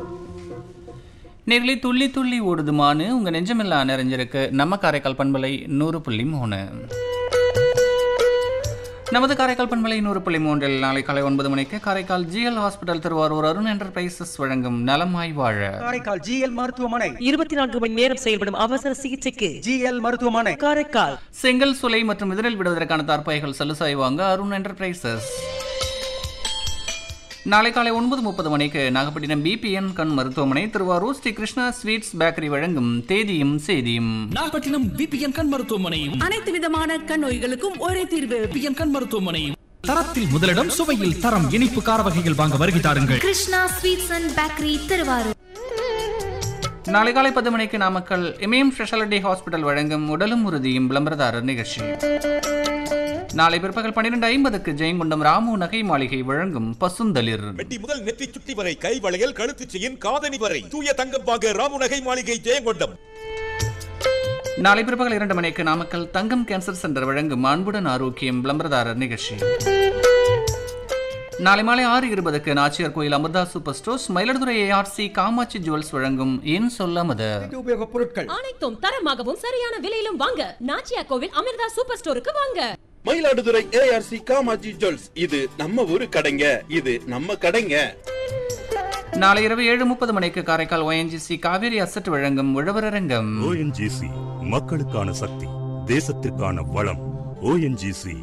நேர்களை துள்ளி துள்ளி ஓடுதுமான்னு உங்க நெஞ்சமெல்லாம் நிறைஞ்சிருக்கு நம்ம காரைக்கால் பண்பலை நூறு புள்ளி மூணு நமது காரைக்கால் பண்பலை நூறு புள்ளி மூன்றில் நாளை காலை ஒன்பது மணிக்கு Karaikal G L hospital Thiruvarur Arun enterprises வழங்கும் நலமாய் வாழ காரைக்கால் ஜிஎல் மருத்துவமனை இருபத்தி நான்கு மணி நேரம் செயல்படும் அவசர சிகிச்சைக்கு ஜிஎல் மருத்துவமனை காரைக்கால் செங்கல் சுலை மற்றும் இதழில் விடுவதற்கான தற்பைகள் சலுசாய் வாங்க அருண் என்டர்பிரைசஸ் நாளை காலை ஒன்பது முப்பது மணிக்கு நாகப்பட்டினம் பிபிஎன் கண் மருத்துவமனை திருவாரூர் ஸ்ரீ கிருஷ்ணா ஸ்வீட்ஸ் பேக்கரி வழங்கும் தேதியும் செய்தியும் நாகப்பட்டினம் பிபிஎன் கண் மருத்துவமனையும் அனைத்து விதமான கண் நோய்களுக்கும் ஒரே தீர்வு பிபிஎன் கண் மருத்துவமனையும் தரத்தில் முதலிடம் சுவையில் தரம் இனிப்பு கார வகைகள் வாங்க வருகை தாருங்கள் Krishna sweets and bakery Thiruvarur நாளை காலை பத்து மணிக்கு நாமக்கல் இமயம் ஸ்பெஷாலிட்டி ஹாஸ்பிட்டல் வழங்கும் உடலும் உறுதியும் விளம்பரதாரர் நிகழ்ச்சி நாளை பிற்பகல் பன்னிரெண்டு ஐம்பதுக்கு ஜெயங்கொண்டம் ராமு நகை மாளிகை வழங்கும் பசுந்தளிர் வெட்டி முதல் நெற்றி சுட்டி வரை கை வளையல் கழுத்து செயின் காதணி வரை தூய தங்கம் வாங்க ராமுநகை மாளிகை ஜெயங்கொண்டம் நாளை பிற்பகல் இரண்டு மணிக்கு நாமக்கல் தங்கம் கேன்சர் சென்டர் வழங்கும் அன்புடன் ஆரோக்கியம் விளம்பரதாரர் நிகழ்ச்சி நாளை மாலை ஆறு இருபதுக்கு Nachiyar Koil Amirtha super stores Mayiladuthurai ARC Kamatchi jewels வழங்கும் ஏன் சொல்லாமது உபயோகப் பொருட்கள் அனைத்தும் தரமாகவும் சரியான விலையிலும் வாங்க நாச்சியா கோவில் அமிர்தா சூப்பர் ஸ்டோருக்கு வாங்க மயிலாடுதுறை ஏஆர்சி காமாஜி ஜுவல்ஸ் இது நம்ம ஊரு கடைங்க இது நம்ம கடைங்க நாளை இரவு ஏழு முப்பது மணிக்கு காரைக்கால் ஒஎன்ஜிசி காவேரி அசட் வழங்கும் உழவரங்கம் ஓஎன்ஜிசி மக்களுக்கான சக்தி தேசத்திற்கான வளம் ஓஎன்ஜிசி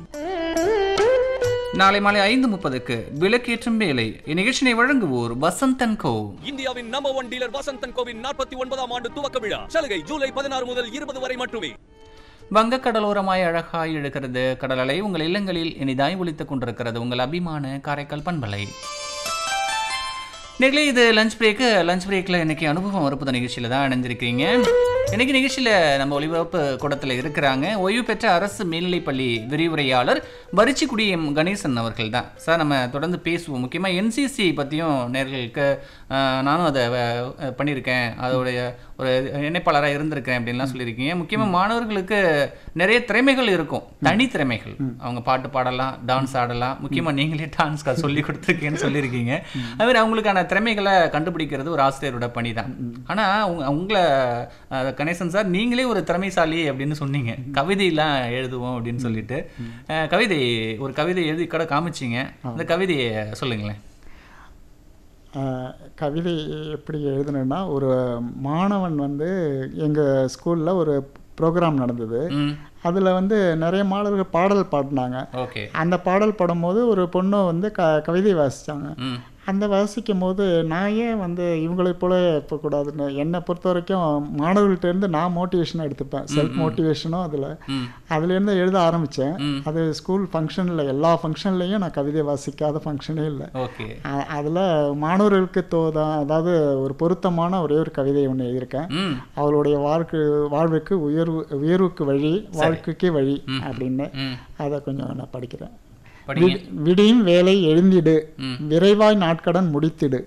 நாளை மாலை ஐந்து முப்பதுக்கு விளக்கேற்றும் வேலை இந்நிகழ்ச்சியை வழங்குவோர் வசந்தன் கோ இந்தியாவின் நம்பர் ஒன் டீலர் வசந்தன் கோவின் நாற்பத்தி ஒன்பதாம் ஆண்டு துவக்க விழா சலுகை ஜூலை பதினாறு முதல் இருபது வரை மட்டுமே வங்கக் கடலோரமாய் அழகாய் இழுக்கிறது கடல் அலை உங்கள் இல்லங்களில் இனிதாய் ஒலித்துக் கொண்டிருக்கிறது உங்கள் அபிமான காரைக்கால் பண்பலை நேர்களே இது லஞ்ச் பிரேக்கு லஞ்ச் பிரேக்கில் இன்னைக்கு அனுபவம் மறுப்புத நிகழ்ச்சியில் தான் இணைஞ்சிருக்கீங்க இன்னைக்கு நிகழ்ச்சியில் நம்ம ஒளிபரப்பு கூடத்தில் இருக்கிறாங்க ஓய்வு பெற்ற அரசு மேல்நிலைப்பள்ளி விரிவுரையாளர் வரிச்சிக்குடி எம் கணேசன் அவர்கள் தான் சார் நம்ம தொடர்ந்து பேசுவோம் முக்கியமாக என்சிசி பற்றியும் நேர்களுக்கு ஆஹ், நானும் அதை அஹ், பண்ணியிருக்கேன் அதோடைய ஒரு இணைப்பாளராக இருந்திருக்கேன் அப்படின்லாம் சொல்லியிருக்கீங்க முக்கியமாக மாணவர்களுக்கு நிறைய திறமைகள் இருக்கும் தனி திறமைகள் அவங்க பாட்டு பாடலாம் டான்ஸ் ஆடலாம் முக்கியமாக நீங்களே டான்ஸ் சொல்லி கொடுத்துருக்கேன்னு சொல்லியிருக்கீங்க அது மாதிரி அவங்களுக்கான திறமைகளை கண்டுபிடிக்கிறது ஒரு ஆசிரியரோட பணி தான் ஆனால் உங்க உங்களை அஹ், கணேசன் சார் நீங்களே ஒரு திறமைசாலி அப்படின்னு சொன்னீங்க கவிதையெல்லாம் எழுதுவோம் அப்படின்னு சொல்லிட்டு அஹ், கவிதை ஒரு கவிதை எழுதி கூட காமிச்சிங்க அந்த கவிதையை சொல்லுங்களேன் ஆஹ் கவிதை எப்படி எழுதுனேன்னா ஒரு மாணவன் வந்து எங்கள் ஸ்கூலில் ஒரு ப்ரோக்ராம் நடந்தது ம் அதில் வந்து நிறைய மாணவர்கள் பாடல் பாடினாங்க ஓகே அந்த பாடல் பாடும்போது ஒரு பொண்ணு வந்து க கவிதை வாசித்தாங்க ம் அந்த வாசிக்கும் போது நான் ஏன் வந்து இவங்களைப் போல இருக்கக்கூடாதுன்னு என்னை பொறுத்த வரைக்கும் மாணவர்கள்ட்ட இருந்து நான் மோட்டிவேஷனாக எடுத்துப்பேன் செல்ஃப் மோட்டிவேஷனும் அதில் ம் அதுலேருந்து எழுத ஆரம்பித்தேன் ம். அது ஸ்கூல் ஃபங்க்ஷனில் எல்லா ஃபங்க்ஷன்லேயும் நான் கவிதை வாசிக்காத ஃபங்க்ஷனே இல்லை ஓகே அதில் மாணவர்களுக்கு தோதான் அதாவது ஒரு பொருத்தமான ஒரே ஒரு கவிதை ஒன்று எழுதியிருக்கேன் ம் அவளுடைய வாழ்க்கை வாழ்வுக்கு உயர்வு உயர்வுக்கு வழி வாழ்க்கைக்கு வழி அப்படின்னு ம் அதை கொஞ்சம் நான் படிக்கிறேன் படிங்க விடி- விடியும் வேலை எழுந்திடு ம். விரைவாய் நாட்கடன் முடித்திடு